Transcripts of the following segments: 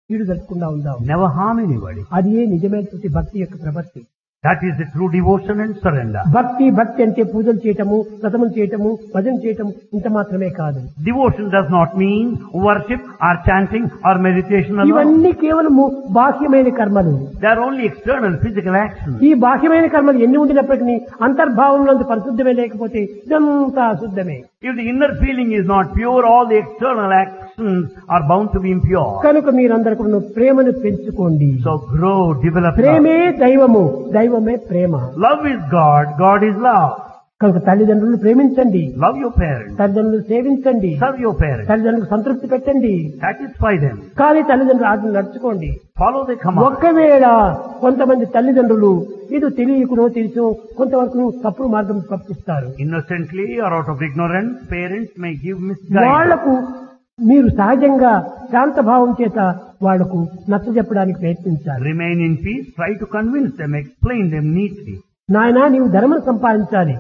కీడు జరగకుండా ఉందాం Never harm anybody. అది ఏ నిజమైనటువంటి భక్తి యొక్క ప్రవృత్తి That is the true devotion and surrender. భక్తి భక్తి అంటే పూజలు చేయటము వ్రతములు చేయటము భజన చేయటము ఇంత మాత్రమే కాదు Devotion does not mean worship or chanting or meditation alone. ఇవన్నీ కేవలము బాహ్యమైన కర్మలు They are only external physical actions. ఈ బాహ్యమైన కర్మలు ఎన్ని ఉండినప్పటికీ అంతర్భావంలో పరిశుద్ధమే లేకపోతే ఇదంతా అశుద్ధమే If the inner feeling is not pure, all the external actions are bound to be impure. కనుక మీరందరూ కూడా ప్రేమను పెంచుకోండి So grow, develop love. ప్రేమే దైవము దైవమే ప్రేమ Love is God, God is love. కనుక తల్లిదండ్రులను ప్రేమించండి Love your parents. తల్లిదండ్రులు సేవించండి Serve your parents. తల్లిదండ్రులకు సంతృప్తి పెట్టండి Satisfy them. కానీ తల్లిదండ్రులు ఆజ్ఞ నడుచుకోండి Follow the command. ఒక్కవేళ కొంతమంది తల్లిదండ్రులు ఏదో తెలియకునో తెలుసో కొంతవరకు తప్పుడు మార్గం పంపిస్తారు Innocently or out of ignorance, parents may give misguidance. వాళ్లకు మీరు సహజంగా శాంత భావం చేత వాళ్లకు నచ్చ చెప్పడానికి ప్రయత్నించాలి Remain in peace, try to convince them, explain them neatly. నాయనా నీవు ధర్మం సంపాదించాలి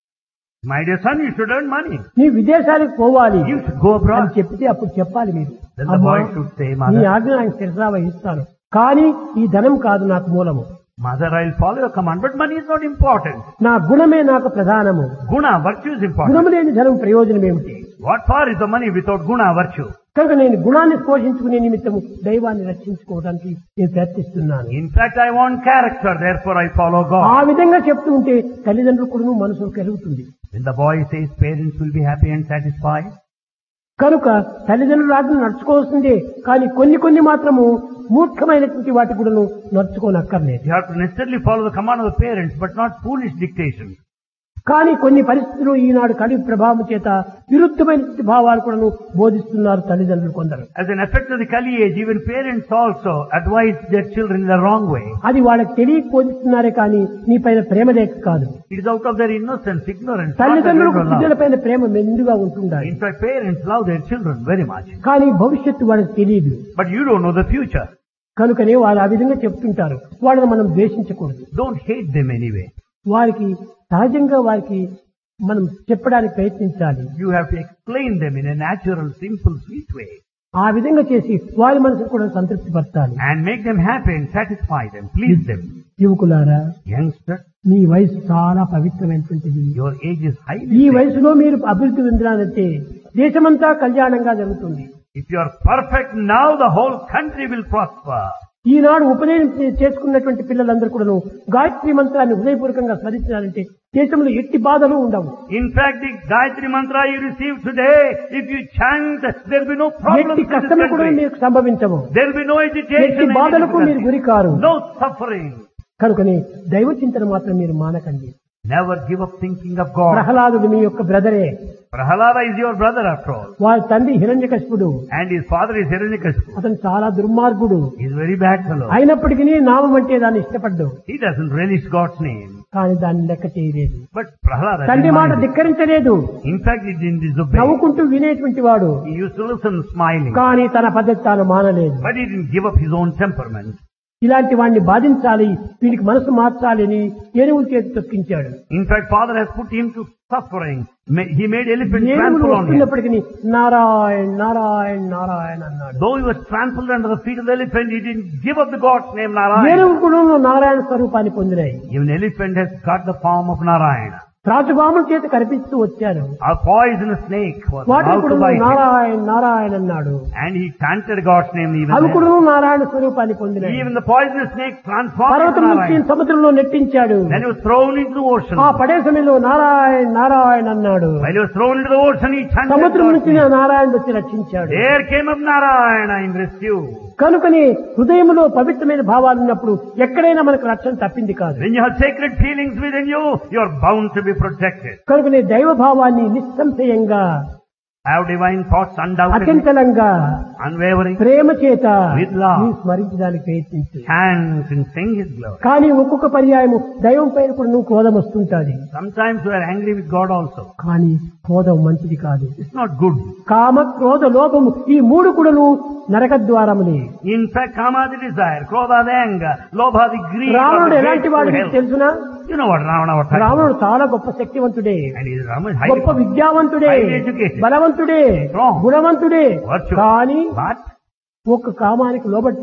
My dear son, you should earn money. నీ విదేశాలకు పోవాలి You should go అని abroad. చెప్తే అప్పుడు చెప్పాలి మీరు Then the అమ్మా, boy should say, నీ Mother, ఆజ్ఞ నాకు శిరసా వహిస్తాను కానీ ఈ ధనం కాదు నాకు మూలము Mother, I'll follow your command, but money is not important. నా గుణమే నాకు ప్రధానము Guna, virtue is important. గుణము లేని ధనం ప్రయోజనం ఏమిటి What for is the money without guna, virtue? కనుక నేను గుణాన్ని పోషించుకునే నిమిత్తము దైవాన్ని రక్షించుకోవడానికి నేను ప్రయత్నిస్తున్నాను In fact, I want character, therefore I follow ఆ God. విధంగా చెప్తూ ఉంటే తల్లిదండ్రులు కూడా మనసు కలుగుతుంది When the boy says parents will be happy and satisfied, కనుక తల్లిదండ్రుల ఆజ్ఞ నడుచుకోవాల్సిందే కానీ కొన్ని కొన్ని మాత్రము మూర్ఖమైనటువంటి వాటి కూడా నడుచుకోనక్కర్లేదు you have to necessarily follow the command of the parents, but not foolish dictation. కానీ కొన్ని పరిస్థితులు ఈనాడు కలి ప్రభావం చేత విరుద్ధమైనటువంటి భావాలు కూడా బోధిస్తున్నారు తల్లిదండ్రులు కొందరు As an effect of the Kali age, even parents also advise their children in the wrong way. అది వాళ్ళకి తెలియక బోధిస్తున్నారే కానీ నీ పైన ప్రేమ లేక కాదు It is out of their innocence, ignorance. not the తల్లిదండ్రులకు real love. బిడ్డల పైన ప్రేమ మెండుగా ఉంటుండాలి In fact, parents love their children very much. కానీ భవిష్యత్తు వాళ్ళకి తెలియదు But you don't know the future. కనుకనే వాళ్ళు ఆ విధంగా చెప్తుంటారు వాళ్ళని మనం ద్వేషించకూడదు Don't hate them anyway. వారికి సహజంగా వారికి మనం చెప్పడానికి ప్రయత్నించాలి You have to explain them in a natural, simple, sweet way. ఆ విధంగా చేసి వారి మనసును కూడా సంతృప్తి పరచాలి And make them happy and satisfy them. Please them. యువకులారా Youngster, మీ వయసు చాలా పవిత్రమైనటువంటిది your age is highly ఈ sacred. వయసులో మీరు అభివృద్ధి చెందాలంటే దేశమంతా కళ్యాణంగా జరుగుతుంది If you are perfect now, the whole country will prosper. ఈనాడు ఉపనయనం చే- చేసుకున్నటువంటి పిల్లలందరూ కూడా గాయత్రి మంత్రాన్ని హృదయపూర్వకంగా స్మరించాలంటే దేశంలో ఎట్టి బాధలు ఉండవు In fact, the Gayatri mantra you receive today, if you chant, there will be no problems ఎట్టి in this కష్టము కూడా country. మీకు సంభవించవు There will be no agitation, ఎట్టి any బాధలకు మీరు difficulty. గురి కారు no suffering. కనుకని దైవ చింతన మాత్రం మీరు మానకండి Never give up thinking of God. ప్రహ్లాదుడు మీ యొక్క బ్రదరే Prahalada is your brother after all. వారి తండ్రి హిరణ్యకశిపుడు And his father is Hiranyakashipu. అతను చాలా దుర్మార్గుడు He is a very bad fellow. అయినప్పటికీ నామం అంటే దాన్ని ఇష్టపడ్డు He doesn't relish God's name. కానీ దాన్ని లెక్క చేయలేదు But Prahalada తండ్రి didn't మాట mind it. ధిక్కరించలేదు In fact, he didn't disobey. నవ్వుకుంటూ వినేటువంటి వాడు He used to listen smiling. కానీ తన పద్ధతి తాను మానలేదు But he didn't give up his own temperament. ఇలాంటి వాడిని బాధించాలి వీనికి మనసు మార్చాలి అని ఏనుగుల చేతి తొక్కించాడు In fact, father has put him to suffering. Ma- He made elephant ఏనుగులు trample on him. వస్తున్నప్పటికీ Narayan Narayan Narayan అన్నాడు Though he was trampled under the feet of the elephant, he didn't give up the God's name Narayana. ఏనుగు కూడా నారాయణ స్వరూపాన్ని పొందినాయి Even elephant has got the form of Narayana. త్రాచుపాముల చేత కనిపిస్తూ వచ్చారు A poisonous snake was వాటి about కూడా to bite him. Narayan Narayana అన్నాడు And he chanted God's name even అవి then. కూడా నారాయణ స్వరూపాన్ని పొందినాయి Even the poisonous snake transformed into పర్వతం నుంచి Narayana. సముద్రంలో నెట్టించాడు Then he was thrown into the ocean. ఆ పడే సమయంలో నారాయణ్ నారాయణ అన్నాడు While he was thrown into the ocean, he chanted సముద్రం God's నుంచి name. నారాయణ వచ్చి రక్షించాడు There came up Narayana in rescue. కనుకని హృదయంలో పవిత్రమైన భావాలు ఉన్నప్పుడు ఎక్కడైనా మనకు రక్షణ తప్పింది కాదు When you have sacred feelings within you, you are bound to be protected. కనుకనే దైవ భావాన్ని నిస్సంశయంగా Have divine thoughts undoubtedly, అచంచలంగా unwavering, ప్రేమ చేత With love. నీ స్మరించడానికి ప్రయత్నించు chant and sing His glory. కానీ ఒక్కొక్క పర్యాయము దైవం పైన కూడా నువ్వు క్రోధం వస్తుంటాది Sometimes you are angry with God also. కానీ క్రోధం మంచిది కాదు It's not good. కామ క్రోధ లోపము ఈ మూడు కూడాను నరక ద్వారములే In fact, kama the desire, krodha the anger, lobha the greed, or రావణుడు the ఎలాంటి hateful వాడు hell. నీకు తెలుసునా You know what Ravana was talking రావణుడు about. చాలా గొప్ప శక్తివంతుడే And he is Rama is highly గొప్ప విద్యావంతుడే highly educated. బలవంతుడే Strong. గుణవంతుడే Virtuous. కానీ But ఒక కామానికి లోబడి